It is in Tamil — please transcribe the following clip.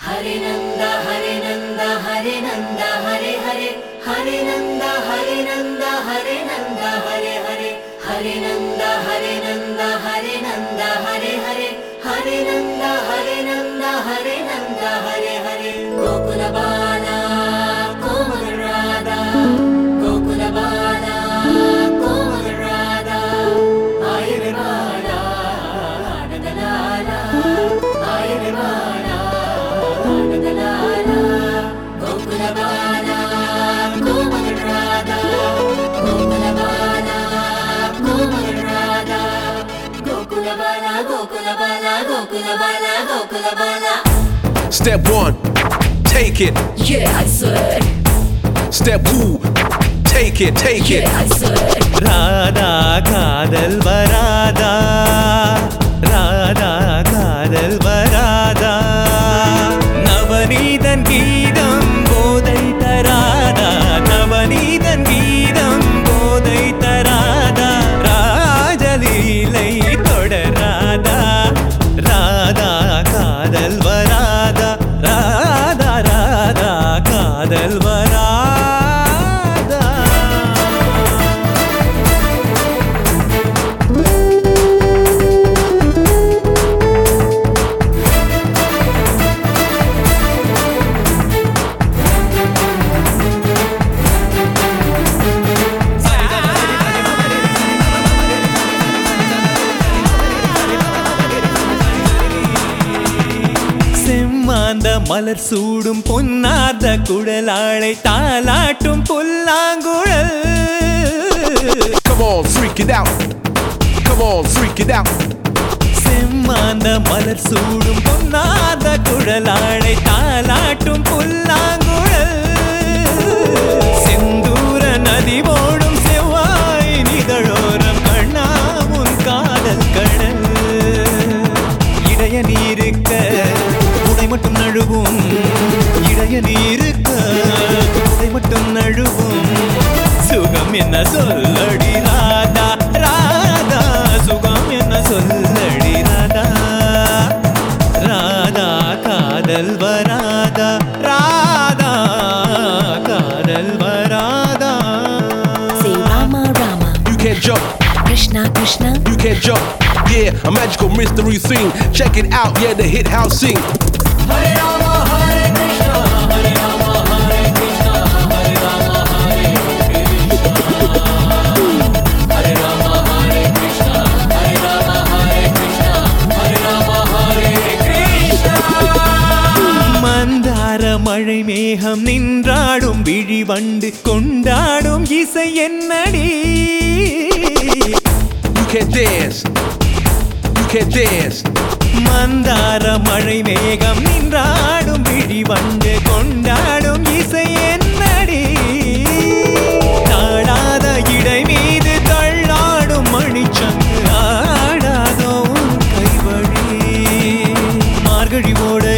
Hare Nand Hare Nand Hare Nand Hare Hare Hare Nand Hare Nand Hare Nand Hare Hare Hare Nand Hare Nand Hare Nand Hare Hare Hare Nand Hare Nand Hare Nand Hare Hare गोकुलबाला कोमलराधा गोकुलबाला कोमलराधा आयुर्बाला आनन्दलाला आयुर्बाला आनन्दलाला गोकुलबाला कोमलराधा गोकुलबाला कोमलराधा गोकुलबाला गोकुलबाला गोकुलबाला गोकुलबाला Step one, take it. Yeah, I said. Step two, take it, take it. Yeah, I said. Radha காதல் வராதா ராதா காதல் வராதா நவநீதன் கீதம் போதை தராதா நவநீதன் கீதம் போதை தராதா ராஜலீலை தொடராதா ராதா காதல் வராதா ராதா ராதா காதல் வராதா செம்மாந்த மலர் சூடும் பொன்னார்ந்த குழலாளை தாலாட்டும் புல்லாங்குழல் Come on, freak it out. Come on, freak it out. செம்மாந்த மலர் சூடும் பொன்னார்ந்த குழலாளை தாலாட்டும் புல்லாங்குழல் செந்தூர நதி ஓடும் செவ்வாய் நிதழோரம் கண்ணாமுன் காதல் கடல் இடைய நீருக்க உடை மட்டும் நழுவும் இடைய நீருக்க உடை மட்டும் நழுவும் சுகம் என்ன சொல்லடி ராதா ராதா சுகம் என்ன சொல்லடி ராதா ராதா காதல் வராதா ராதா காதல் வராதா Say Rama Rama, You can't jump, Krishna Krishna. you can't jump. Yeah, a magical mystery scene. Check it out, yeah, the hit house sing. மந்தார மழை மேகம் நின்றாடும் விழி வண்டு கொண்டாடும் இசை என்னடி You can't dance, you can't dance. மந்தார மழை மேகம் நின்றாடும் விழி வண்டு கொண்டாடும் இசை என்னடி தாழாத இடை மீது தள்ளாடும் மணிச்சங்கு ஆடாதோ உன் கைவழி மார்கழி ஓட